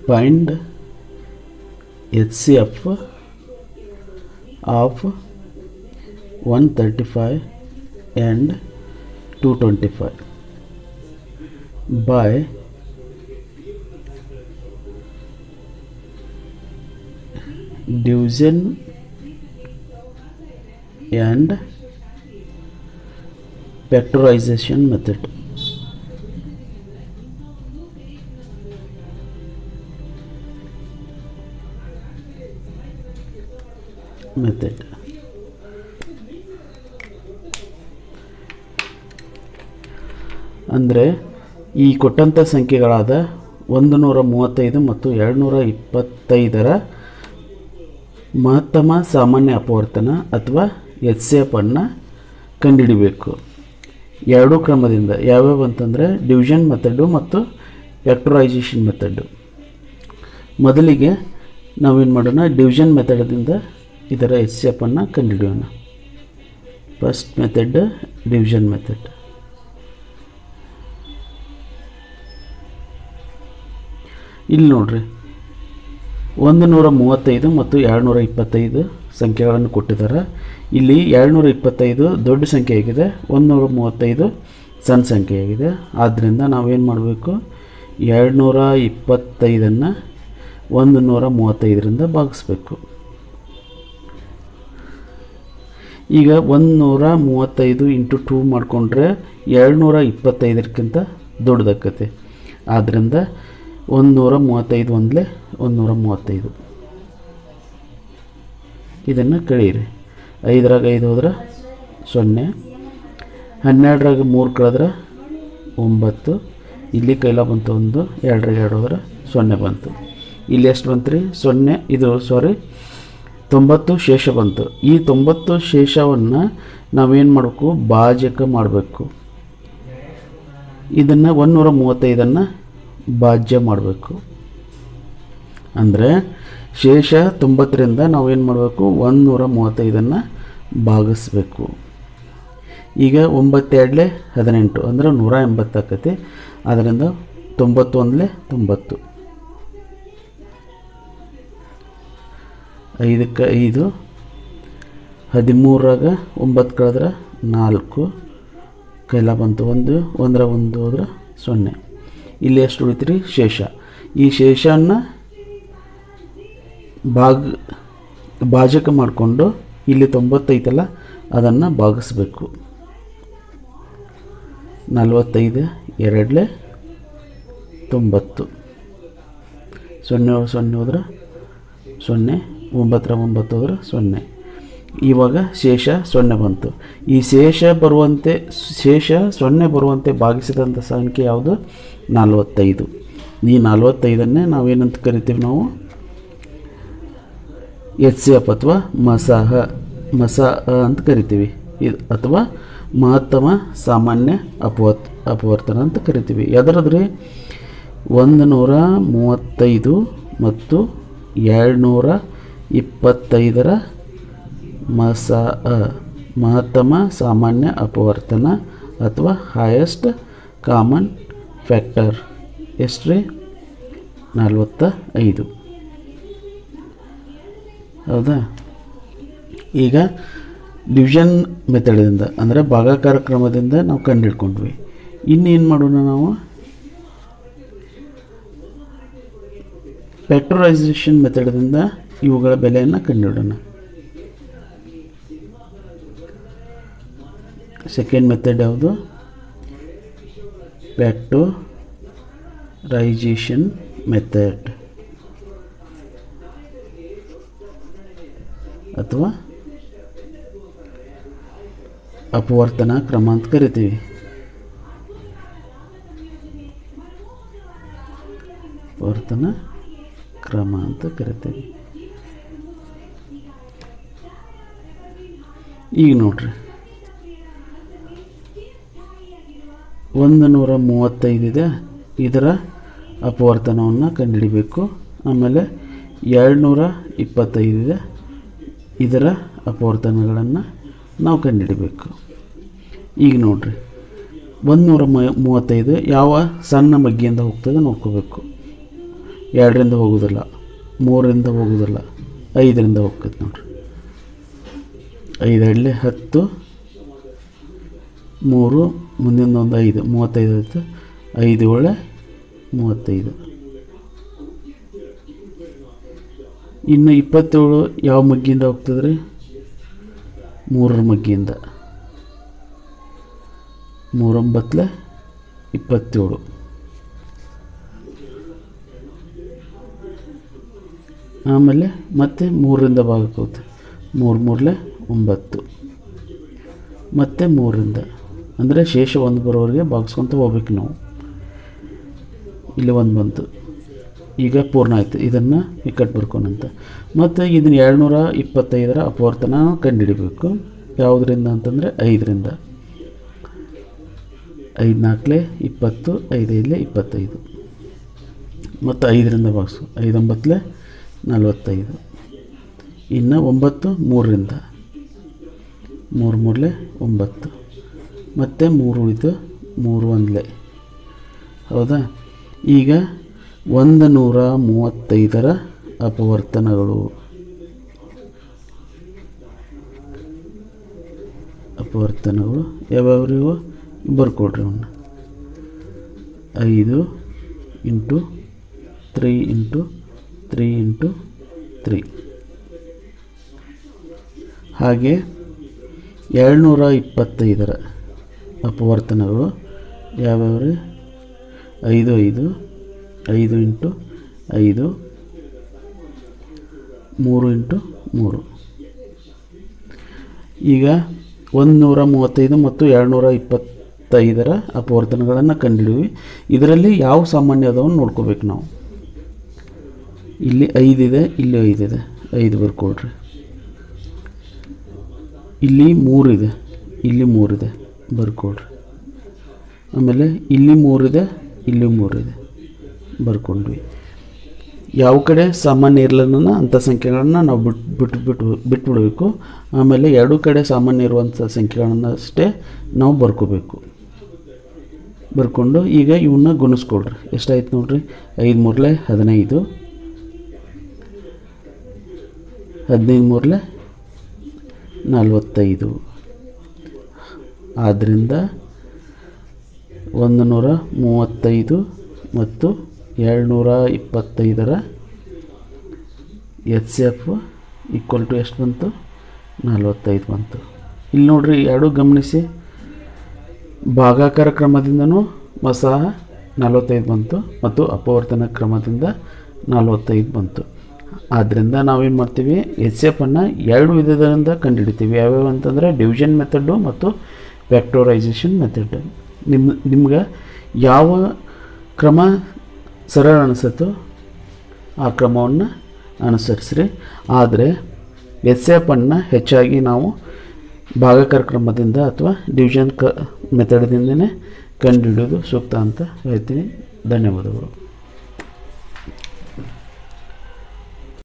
find H C F of one thirty five and two twenty five by division and factorization method method ಅಂದರೆ ಈ ಕೊಟ್ಟಂಥ ಸಂಖ್ಯೆಗಳಾದ ಒಂದು ನೂರ ಮೂವತ್ತೈದು ಮತ್ತು ಎರಡು ನೂರ ಇಪ್ಪತ್ತೈದರ ಮಹತ್ತಮ ಸಾಮಾನ್ಯ ಅಪವರ್ತನ ಅಥವಾ ಎಚ್ ಸಿ ಎಫ್ ಅನ್ನು ಕಂಡುಹಿಡಿಬೇಕು ಎರಡೂ ಕ್ರಮದಿಂದ ಯಾವ್ಯಾವ ಅಂತಂದರೆ ಡಿವಿಷನ್ ಮೆಥಡು ಮತ್ತು ಫ್ಯಾಕ್ಟರೈಸೇಷನ್ ಮೆಥಡು ಮೊದಲಿಗೆ ನಾವೇನು ಮಾಡೋಣ ಡಿವಿಷನ್ ಮೆಥಡದಿಂದ ಇದರ ಎಚ್ ಸಿ ಎಫ್ ಅನ್ನು ಕಂಡುಹಿಡಿಯೋಣ ಫಸ್ಟ್ ಮೆಥಡ್ ಡಿವಿಷನ್ ಮೆಥಡ್ ಇಲ್ಲಿ ನೋಡ್ರಿ ಒಂದು ನೂರ ಮೂವತ್ತೈದು ಮತ್ತು ಎರಡು ನೂರ ಇಪ್ಪತ್ತೈದು ಸಂಖ್ಯೆಗಳನ್ನು ಕೊಟ್ಟಿದ್ದಾರೆ ಇಲ್ಲಿ ಎರಡು ನೂರ ಇಪ್ಪತ್ತೈದು ದೊಡ್ಡ ಸಂಖ್ಯೆ ಆಗಿದೆ ಒಂದು ನೂರ ಮೂವತ್ತೈದು ಸಣ್ಣ ಸಂಖ್ಯೆ ಆಗಿದೆ ಆದ್ದರಿಂದ ನಾವೇನು ಮಾಡಬೇಕು ಎರಡು ನೂರ ಇಪ್ಪತ್ತೈದನ್ನು ಒಂದು ನೂರ ಮೂವತ್ತೈದರಿಂದ ಭಾಗಿಸ್ಬೇಕು ಈಗ ಒಂದು ನೂರ ಮೂವತ್ತೈದು ಇಂಟು ಟೂ ಮಾಡಿಕೊಂಡ್ರೆ ಎರಡು ನೂರ ಇಪ್ಪತ್ತೈದಕ್ಕಿಂತ ದೊಡ್ಡದಾಕತೆ ಆದ್ದರಿಂದ ಒಂದು ನೂರ ಮೂವತ್ತೈದು ಒಂದಲೇ ಒಂದು ನೂರ ಮೂವತ್ತೈದು ಇದನ್ನು ಕಳೀರಿ ಐದರಾಗ ಐದು ಹೋದ್ರೆ ಸೊನ್ನೆ ಹನ್ನೆರಡರಾಗ ಮೂರು ಕಳೆದ್ರೆ ಒಂಬತ್ತು ಇಲ್ಲಿ ಕೈಲ ಬಂತು ಒಂದು ಎರಡರಾಗ ಎರಡು ಹೋದ್ರೆ ಸೊನ್ನೆ ಬಂತು ಇಲ್ಲಿ ಎಷ್ಟು ಬಂತು ರೀ ಸೊನ್ನೆ ಇದು ಸಾರಿ ತೊಂಬತ್ತು ಶೇಷ ಬಂತು ಈ ತೊಂಬತ್ತು ಶೇಷವನ್ನು ನಾವೇನು ಮಾಡಬೇಕು ಭಾಜಕ ಮಾಡಬೇಕು ಇದನ್ನು ಒಂದುನೂರ ಮೂವತ್ತೈದನ್ನು ಭಾಜ್ಯ ಮಾಡಬೇಕು ಅಂದರೆ ಶೇಷ ತೊಂಬತ್ತರಿಂದ ನಾವೇನು ಮಾಡಬೇಕು ಒಂದುನೂರ ಮೂವತ್ತೈದನ್ನು ಭಾಗಿಸ್ಬೇಕು ಈಗ ಒಂಬತ್ತೆರಡಲೆ ಹದಿನೆಂಟು ಅಂದರೆ ನೂರ ಎಂಬತ್ತು ಆಕತಿ ಅದರಿಂದ ತೊಂಬತ್ತೊಂದಲೇ ತೊಂಬತ್ತು ಐದಕ್ಕೆ ಐದು ಹದಿಮೂರಾಗ ಒಂಬತ್ತು ಕಳೆದ್ರೆ ನಾಲ್ಕು ಕೈಲ ಬಂತು ಒಂದು ಒಂದರ ಒಂದು ಹೋದ್ರೆ ಸೊನ್ನೆ ಇಲ್ಲಿ ಎಷ್ಟು ಉಳಿತ್ರಿ ಶೇಷ ಈ ಶೇಷವನ್ನು ಭಾಗ ಭಾಜಕ ಮಾಡಿಕೊಂಡು ಇಲ್ಲಿ ತೊಂಬತ್ತೈತಲ್ಲ ಅದನ್ನು ಭಾಗಿಸ್ಬೇಕು ನಲವತ್ತೈದು ಎರಡಲೆ ತೊಂಬತ್ತು ಸೊನ್ನೆ ಸೊನ್ನೆ ಹೋದ್ರೆ ಸೊನ್ನೆ ಒಂಬತ್ತರ ಒಂಬತ್ತು ಹೋದ್ರೆ ಸೊನ್ನೆ ಇವಾಗ ಶೇಷ ಸೊನ್ನೆ ಬಂತು ಈ ಶೇಷ ಬರುವಂತೆ ಶೇಷ ಸೊನ್ನೆ ಬರುವಂತೆ ಭಾಗಿಸಿದಂಥ ಸಂಖ್ಯೆ ಯಾವುದು ನಲವತ್ತೈದು ಈ ನಲವತ್ತೈದನ್ನೇ ನಾವೇನಂತ ಕರಿತೀವಿ ನಾವು ಎಚ್ ಸಿ ಎಫ್ ಅಥವಾ ಮಸಾಹ ಮಸಾ ಅಂತ ಕರಿತೀವಿ ಇದು ಅಥವಾ ಮಹತ್ತಮ ಸಾಮಾನ್ಯ ಅಪವತ್ ಅಪವರ್ತನ ಅಂತ ಕರಿತೀವಿ ಎದರದ್ರಿ ಒಂದು ನೂರ ಮೂವತ್ತೈದು ಮತ್ತು ಎರಡು ನೂರ ಇಪ್ಪತ್ತೈದರ ಮಸಾ ಮಹತ್ತಮ ಸಾಮಾನ್ಯ ಅಪವರ್ತನ ಅಥವಾ ಹೈಯೆಸ್ಟ್ ಕಾಮನ್ ಫ್ಯಾಕ್ಟರ್ ಎಷ್ಟು ರೀ ನಲ್ವತ್ತ ಐದು ಹೌದಾ ಈಗ ಡಿವಿಷನ್ ಮೆಥಡದಿಂದ ಅಂದರೆ ಭಾಗಾಕಾರ ಕ್ರಮದಿಂದ ನಾವು ಕಂಡುಹಿಡ್ಕೊಂಡ್ವಿ ಇನ್ನೇನು ಮಾಡೋಣ ನಾವು ಫ್ಯಾಕ್ಟರೈಸೇಷನ್ ಮೆಥಡದಿಂದ ಇವುಗಳ ಬೆಲೆಯನ್ನು ಕಂಡುಹಿಡೋಣ ಸೆಕೆಂಡ್ ಮೆಥಡ್ ಯಾವುದು ಫ್ಯಾಕ್ಟರೈಸೇಷನ್ ಮೆಥಡ್ ಅಥವಾ ಅಪವರ್ತನ ಕ್ರಮ ಅಂತ ಕರಿತೀವಿ ಅಪವರ್ತನ ಕ್ರಮ ಅಂತ ಕರಿತೀವಿ ಈಗ ನೋಡ್ರಿ ಒಂದು ನೂರ ಮೂವತ್ತೈದಿದೆ ಇದರ ಅಪವರ್ತನವನ್ನು ಕಂಡುಹಿಡಿಬೇಕು ಆಮೇಲೆ ಎರಡು ನೂರ ಇಪ್ಪತ್ತೈದಿದೆ ಇದರ ಅಪವರ್ತನಗಳನ್ನು ನಾವು ಕಂಡುಹಿಡಿಬೇಕು ಈಗ ನೋಡ್ರಿ ಒಂದು ನೂರ ಮೂವತ್ತೈದು ಯಾವ ಸಣ್ಣ ಮಗ್ಗಿಯಿಂದ ಹೋಗ್ತದೆ ನೋಡ್ಕೋಬೇಕು ಎರಡರಿಂದ ಹೋಗೋದಿಲ್ಲ ಮೂರರಿಂದ ಹೋಗೋದಿಲ್ಲ ಐದರಿಂದ ಹೋಗ್ತೈತೆ ನೋಡ್ರಿ ಐದು ಎರಡಲೆ ಹತ್ತು ಮೂರು ಮುಂದಿನ ಒಂದು ಐದು ಮೂವತ್ತೈದು ಆಯ್ತು ಐದು ಒಳ್ಳೆ ಮೂವತ್ತೈದು ಇನ್ನು ಇಪ್ಪತ್ತೇಳು ಯಾವ ಮಗ್ಗಿಯಿಂದ ಹೋಗ್ತದೆ ರೀ ಮೂರರ ಮಗ್ಗಿಯಿಂದ ಮೂರೊಂಬತ್ತಲೆ ಇಪ್ಪತ್ತೇಳು ಆಮೇಲೆ ಮತ್ತೆ ಮೂರರಿಂದ ಭಾಗಕ್ಕೆ ಹೋಗುತ್ತೆ ಮೂರು ಮೂರಲೆ ಒಂಬತ್ತು ಮತ್ತು ಮೂರರಿಂದ ಅಂದರೆ ಶೇಷ ಒಂದು ಬರೋವರೆಗೆ ಭಾಗಿಸ್ಕೊತ ಹೋಗ್ಬೇಕು ನಾವು ಇಲ್ಲಿ ಒಂದು ಬಂತು ಈಗ ಪೂರ್ಣ ಆಯಿತು ಇದನ್ನು ಇಕ್ಕಟ್ಟು ಬರ್ಕೊನಂತ ಮತ್ತು ಇದನ್ನು ಏಳ್ನೂರ ಇಪ್ಪತ್ತೈದರ ಅಪವರ್ತನ ಕಂಡುಹಿಡಿಬೇಕು ಯಾವುದರಿಂದ ಅಂತಂದರೆ ಐದರಿಂದ ಐದು ನಾಲ್ಕಲೆ ಇಪ್ಪತ್ತು ಐದೈದಲೆ ಇಪ್ಪತ್ತೈದು ಮತ್ತು ಐದರಿಂದ ಭಾಗಿಸು ಐದೊಂಬತ್ತಲೆ ನಲವತ್ತೈದು ಇನ್ನು ಒಂಬತ್ತು ಮೂರರಿಂದ ಮೂರು ಮೂರಲೆ ಒಂಬತ್ತು ಮತ್ತು ಮೂರು ಉಳಿತು ಮೂರು ಒಂದಲೆ ಹೌದಾ ಈಗ ಒಂದು ನೂರ ಮೂವತ್ತೈದರ ಅಪವರ್ತನಗಳು ಅಪವರ್ತನಗಳು ಯಾವ್ಯಾವ್ರಿವು ಬರ್ಕೊಡ್ರಿ ಅವನ್ನ ಐದು into three into three into three ಹಾಗೆ ಏಳ್ನೂರ ಇಪ್ಪತ್ತೈದರ ಅಪವರ್ತನಗಳು ಯಾವ್ಯಾವ ರೀ ಐದು ಐದು ಐದು ಇಂಟು ಐದು ಮೂರು ಇಂಟು ಮೂರು ಈಗ ಒಂದು ನೂರ ಮೂವತ್ತೈದು ಮತ್ತು ಎರಡುನೂರ ಇಪ್ಪತ್ತೈದರ ಅಪವರ್ತನಗಳನ್ನು ಕಂಡುಹಿಡಿವಿ ಇದರಲ್ಲಿ ಯಾವ ಸಾಮಾನ್ಯ ಅದಾವನ್ನು ನೋಡ್ಕೋಬೇಕು ನಾವು ಇಲ್ಲಿ ಐದಿದೆ ಇಲ್ಲಿ ಐದಿದೆ ಐದು ಬರ್ಕೊಳ್ರಿ ಇಲ್ಲಿ ಮೂರಿದೆ ಇಲ್ಲಿ ಮೂರಿದೆ ಬರ್ಕೊಳ್ರಿ ಆಮೇಲೆ ಇಲ್ಲಿ ಮೂರಿದೆ ಇಲ್ಲಿ ಮೂರಿದೆ ಬರ್ಕೊಂಡ್ವಿ ಯಾವ ಕಡೆ ಸಾಮಾನ್ಯ ಇರಲನ್ನ ಅಂಥ ಸಂಖ್ಯೆಗಳನ್ನು ನಾವು ಬಿಟ್ಟು ಬಿಟ್ಟು ಬಿಟ್ಟು ಬಿಟ್ಬಿಡಬೇಕು ಆಮೇಲೆ ಎರಡೂ ಕಡೆ ಸಾಮಾನ್ಯ ಇರುವಂಥ ಸಂಖ್ಯೆಗಳನ್ನು ಅಷ್ಟೇ ನಾವು ಬರ್ಕೋಬೇಕು ಬರ್ಕೊಂಡು ಈಗ ಇವನ್ನ ಗುಣಿಸ್ಕೊಳ್ರಿ ಎಷ್ಟಾಯ್ತು ನೋಡ್ರಿ ಐದು ಮೂರಲೆ ಹದಿನೈದು ಹದಿನೈದು ಮೂರಲೆ ನಲವತ್ತೈದು ಆದ್ದರಿಂದ ಒಂದು ನೂರ ಮೂವತ್ತೈದು ಮತ್ತು ಏಳ್ನೂರ ಇಪ್ಪತ್ತೈದರ H C F equal to ಎಷ್ಟು ಬಂತು ನಲವತ್ತೈದು ಬಂತು ಇಲ್ಲಿ ನೋಡ್ರಿ ಎರಡೂ ಗಮನಿಸಿ ಭಾಗಾಕಾರ ಕ್ರಮದಿಂದನೂ ಸಹ ನಲವತ್ತೈದು ಬಂತು ಮತ್ತು ಅಪವರ್ತನ ಕ್ರಮದಿಂದ ನಲವತ್ತೈದು ಬಂತು ಆದ್ದರಿಂದ ನಾವೇನು ಮಾಡ್ತೀವಿ ಎಚ್ ಎಫನ್ನು ಎರಡು ವಿಧದಿಂದ ಕಂಡುಹಿಡಿತೀವಿ ಯಾವ್ಯಾವ ಅಂತಂದರೆ ಡಿವಿಷನ್ ಮೆಥಡು ಮತ್ತು ಫ್ಯಾಕ್ಟರೈಸೇಷನ್ ಮೆಥಡ್ ನಿಮ್ಮ ನಿಮ್ಗೆ ಯಾವ ಕ್ರಮ ಸರಳ ಅನಿಸುತ್ತೋ ಆ ಕ್ರಮವನ್ನು ಅನುಸರಿಸ್ರಿ ಆದರೆ ಎಸ್ ಎಫನ್ನು ಹೆಚ್ಚಾಗಿ ನಾವು ಭಾಗಕಾರ ಕ್ರಮದಿಂದ ಅಥವಾ ಡಿವಿಷನ್ ಕ ಮೆಥಡ್ದಿಂದನೇ ಕಂಡುಹಿಡಿಯೋದು ಸೂಕ್ತ ಅಂತ ಹೇಳ್ತೀನಿ ಧನ್ಯವಾದಗಳು